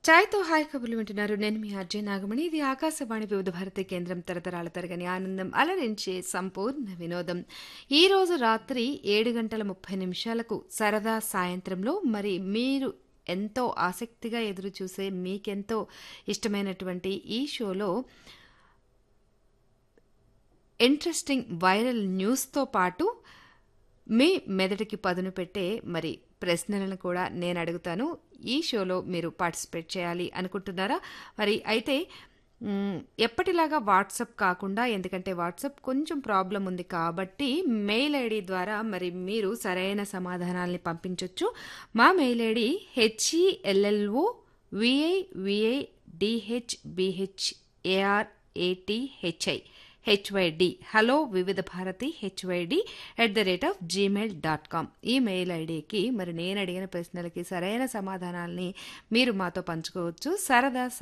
ఛాయ్తో hi కబుర్లు వింటున్నారు నేను మీ అర్జయ్ నాగమణి ఇది ఆకాశవాణి వివిధ భారతి కేంద్రం తరతరాల తరగని ఆనందం అలరించే సంపూర్ణ వినోదం ఈ రోజు రాత్రి ఏడు గంటల ముప్పై నిమిషాలకు సరదా సాయంత్రంలో మరి మీరు ఎంతో ఆసక్తిగా ఎదురు చూసే మీకెంతో ఇష్టమైనటువంటి ఈ షోలో ఇంట్రెస్టింగ్ వైరల్ న్యూస్తో పాటు మీ మెదడుకి పదును పెట్టే మరి ప్రశ్నలను కూడా నేను అడుగుతాను ఈ షోలో మీరు పార్టిసిపేట్ చేయాలి అనుకుంటున్నారా మరి అయితే మ్, ఎప్పటిలాగా వాట్సాప్ కాకుండా ఎందుకంటే వాట్సాప్ కొంచెం ప్రాబ్లం ఉంది కాబట్టి మెయిల్ ఐడి ద్వారా మరి మీరు సరైన సమాధానాల్ని పంపించవచ్చు మా mail ID H E L L O V I V I D H B H A R A T H I H Y D hello Vividh Bharati H Y D at the rate of Gmail dot com email ఐడికి మరి నేను అడిగిన ప్రశ్నలకి సరైన సమాధానాల్ని మీరు మాతో పంచుకోవచ్చు సరదా